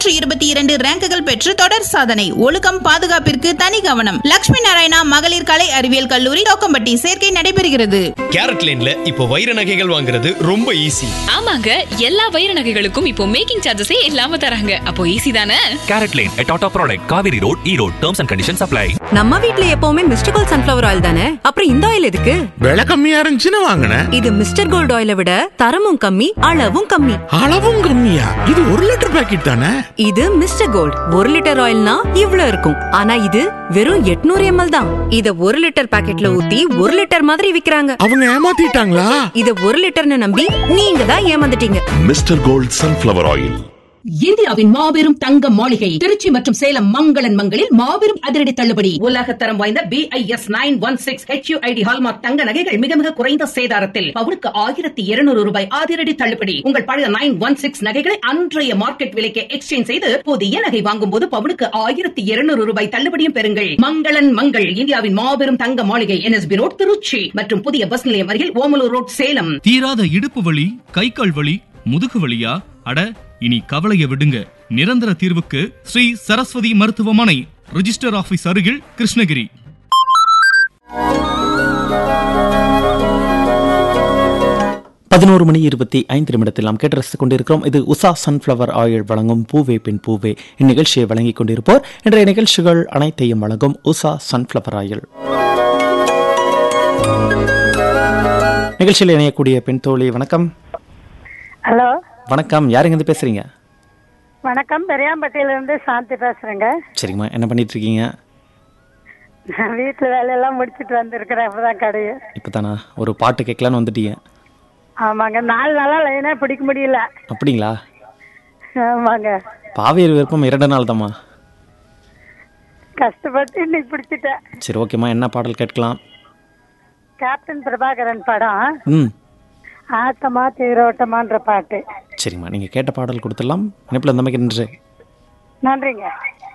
இருநூற்று இருபத்தி இரண்டு ரேங்குகள் பெற்று தொடர் சாதனை ஒழுக்கம் பாதுகாப்பிற்கு தனி கவனம் லட்சுமி நாராயணா மகளிர் கலை அறிவியல் கல்லூரி தோக்கம்பட்டி சேர்க்கை நடைபெறுகிறது கேரட் லேன்ல இப்போ வைர நகைகள் வாங்குறது ரொம்ப ஈஸி ஆமாங்க எல்லா வைர நகைகளுக்கும் இப்போ மேக்கிங் சார்ஜஸே இல்லாம தராங்க அப்போ ஈஸி தானே CaratLane a Tata product Kaveri road Erode terms and conditions apply நம்ம வீட்ல எப்பவுமே மிஸ்டர் கோல்ட் சன்ஃபிளவர் ஆயில் தானே அப்புறம் இந்த ஆயில் எதுக்கு விலை கம்மியா இருந்துச்சுன்னு வாங்கினேன் இது மிஸ்டர் கோல்ட் ஆயிலை விட தரமும் கம்மி அளவும் கம்மி அளவும் கம்மியா இது ஒரு லிட்டர் பாக்கெட் தானே இது மிஸ்டர் கோல்ட் ஒரு லிட்டர் ஆயில்னா இவ்ளோ இருக்கும் ஆனா இது வெறும் 800 எம்எல் தான் இத ஒரு லிட்டர் பாக்கெட்ல ஊத்தி ஒரு லிட்டர் மாதிரி விக்கிறாங்க அவங்க ஏமாத்திட்டாங்களா இத ஒரு லிட்டர்னு நம்பி நீங்க தான் ஏமாந்துட்டீங்க மிஸ்டர் கோல்ட் சன்ஃப்ளவர் ஆயில் இந்தியாவின் மாபெரும் தங்க மாளிகை திருச்சி மற்றும் சேலம் மங்களன் மங்களில் மாபெரும் அதிரடி தள்ளுபடி உலக தரம் வாய்ந்த B I S nine one six HUID hallmark தங்க நகைகள் மிக மிக குறைந்த சேதாரத்தில் பவுனுக்கு ஆயிரத்தி இருநூறு ரூபாய் அதிரடி தள்ளுபடி உங்கள் பழைய நைன் ஒன் சிக்ஸ் நகைகளை அன்றைய மார்க்கெட் விலைக்கு எக்ஸ்சேஞ்ச் செய்து புதிய நகை வாங்கும் போது பவுனுக்கு ஆயிரத்தி இருநூறு ரூபாய் தள்ளுபடியும் பெறுங்கள் மங்களன் மங்கள் இந்தியாவின் மாபெரும் தங்க மாளிகை என்எஸ்பி ரோட் திருச்சி மற்றும் புதிய பஸ் நிலையம் அருகில் ஓமலூர் ரோட் சேலம் தீராத இடுப்பு வலி கை கால் வலி முதுகு வலியா அட இனி கவலைய விடுங்க நிரந்தர தீர்வுக்கு ஸ்ரீ சரஸ்வதி மருத்துவமனை ரிஜிஸ்டர் ஆபீஸ் அருகில் கிருஷ்ணகிரி பதினோரு மணி இருபத்தி ஐந்து நிமிடத்தில் நாம் கேட்டு ரசித்துக் கொண்டிருக்கிறோம் இது உஷா சன்ஃப்ளவர் ஆயில் வழங்கும் பூவே பெண் பூவே இந்நிகழ்ச்சியை வழங்கிக் கொண்டிருப்போர் இன்றைய நிகழ்ச்சிகள் அனைத்தையும் வழங்கும் உஷா சன்ஃப்ளவர் ஆயில் நிகழ்ச்சியில் இணையக்கூடிய பெண் தோழி வணக்கம் ஹலோ வணக்கம் யாருங்க இருந்து பேசுறீங்க வணக்கம் பெரியாம்பட்டியில இருந்து சாந்தி பேசுறேங்க சரிங்கம்மா என்ன பண்ணிட்டு இருக்கீங்க நான் வீட்டுல வேலையெல்லாம் முடிச்சிட்டு வந்திருக்கிறேன் அப்பதான் கடையை இப்போதானா ஒரு பாட்டு கேட்கலான்னு வந்துட்டீங்க ஆமாங்க நாலு நாளா லைனா பிடிக்க முடியல அப்படிங்களா ஆமாங்க பாவேர் விருப்பம் இரண்டு நாள் தாம்மா கஷ்டப்பட்டு இன்னைக்கு பிடிச்சிட்டேன் சரி ஓகேம்மா என்ன பாடல் கேட்கலாம் கேப்டன் பிரபாகரன் படம் ம் ஆட்டமா தீரோட்டமான்ற பாட்டு சரிம்மா நீங்கள் கேட்ட பாடல் கொடுத்துடலாம் இணைப்பில் இந்த மாதிரி நின்று நன்றிங்க